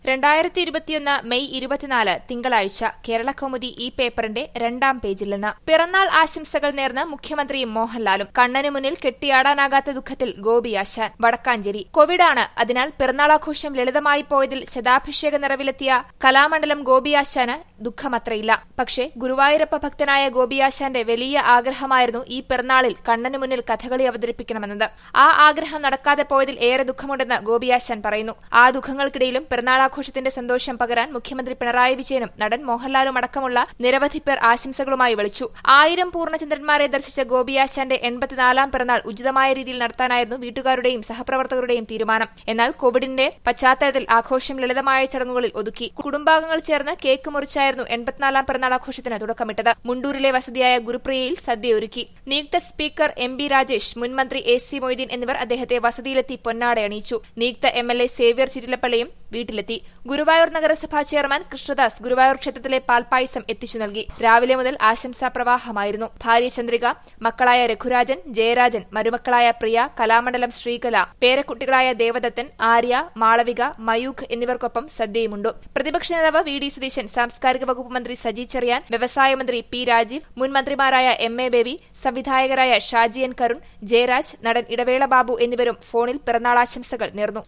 രണ്ടായിരത്തി ഇരുപത്തിയൊന്ന് മെയ് ഇരുപത്തിനാല് തിങ്കളാഴ്ച കേരളകൗമുദി ഈ പേപ്പറിന്റെ രണ്ടാം പേജിൽ നിന്ന് പിറന്നാൾ ആശംസകൾ നേർന്ന് മുഖ്യമന്ത്രിയും മോഹൻലാലും കണ്ണനു മുന്നിൽ കെട്ടിയാടാനാകാത്ത ദുഃഖത്തിൽ ഗോപിയാശാൻ വടക്കാഞ്ചേരി കോവിഡാണ് അതിനാൽ പിറന്നാളാഘോഷം ലളിതമായി പോയതിൽ ശതാഭിഷേക നിറവിലെത്തിയ കലാമണ്ഡലം ഗോപിയാശാന് ദുഃഖമത്രയില്ല പക്ഷേ ഗുരുവായൂരപ്പ ഭക്തനായ ഗോപിയാശാന്റെ വലിയ ആഗ്രഹമായിരുന്നു ഈ പിറന്നാളിൽ കണ്ണനു മുന്നിൽ കഥകളി അവതരിപ്പിക്കണമെന്നത് ആ ആഗ്രഹം നടക്കാതെ പോയതിൽ ഏറെ ദുഃഖമുണ്ടെന്ന് ഗോപിയാശാൻ പറയുന്നു ആ ദുഃഖങ്ങൾക്കിടയിലും പിറന്നാളാഘോഷത്തിന്റെ സന്തോഷം പകരാൻ മുഖ്യമന്ത്രി പിണറായി വിജയനും നടൻ മോഹൻലാലും അടക്കമുള്ള നിരവധി പേർ ആശംസകളുമായി വിളിച്ചു ആയിരം പൂർണ്ണചന്ദ്രന്മാരെ ദർശിച്ച ഗോപിയാശാന്റെ എൺപത്തിനാലാം പിറന്നാൾ ഉചിതമായ രീതിയിൽ നടത്താനായിരുന്നു വീട്ടുകാരുടെയും സഹപ്രവർത്തകരുടെയും തീരുമാനം എന്നാൽ കോവിഡിന്റെ പശ്ചാത്തലത്തിൽ ആഘോഷം ലളിതമായ ചടങ്ങുകളിൽ ഒതുക്കി കുടുംബാംഗങ്ങൾ ചേർന്ന് കേക്ക് മുറിച്ചായിരുന്നു എൺപത്തിനാലാം പിറന്നാൾ ആഘോഷത്തിന് തുടക്കമിട്ടത് മുണ്ടൂരിലെ വസതിയായ ഗുരുപ്രിയയിൽ സദ്യ ഒരുക്കി നിയുക്ത സ്പീക്കർ എം ബി രാജേഷ് മുൻമന്ത്രി എ സി മൊയ്തീൻ എന്നിവർ അദ്ദേഹത്തെ വസതിയിലെത്തി പൊന്നാട അണിയിച്ചു നിയുക്ത എം എൽ എ സേവ്യർ ചിറ്റിലപ്പള്ളിയും വീട്ടിലെത്തി ഗുരുവായൂർ നഗരസഭാ ചെയർമാൻ കൃഷ്ണദാസ് ഗുരുവായൂർ ക്ഷേത്രത്തിലെ പാൽപ്പായസം എത്തിച്ചു നൽകി രാവിലെ മുതൽ ആശംസാ പ്രവാഹമായിരുന്നു ഭാര്യ ചന്ദ്രിക മക്കളായ രഘുരാജൻ ജയരാജൻ മരുമക്കളായ പ്രിയ കലാമണ്ഡലം ശ്രീകല പേരക്കുട്ടികളായ ദേവദത്തൻ ആര്യ മാളവിക മയൂഖ് എന്നിവർക്കൊപ്പം സദ്യയുമുണ്ടു പ്രതിപക്ഷ നേതാവ് വി ഡി സതീശൻ സാംസ്കാരിക വകുപ്പ് മന്ത്രി സജി ചെറിയാൻ വ്യവസായ മന്ത്രി പി രാജീവ് മുൻ മന്ത്രിമാരായ എം എ ബേബി സംവിധായകരായ ഷാജിയൻ കരുൺ ജയരാജ് നടൻ ഇടവേള ബാബു എന്നിവരും ഫോണിൽ പിറന്നാളാശംസകൾ നേർന്നു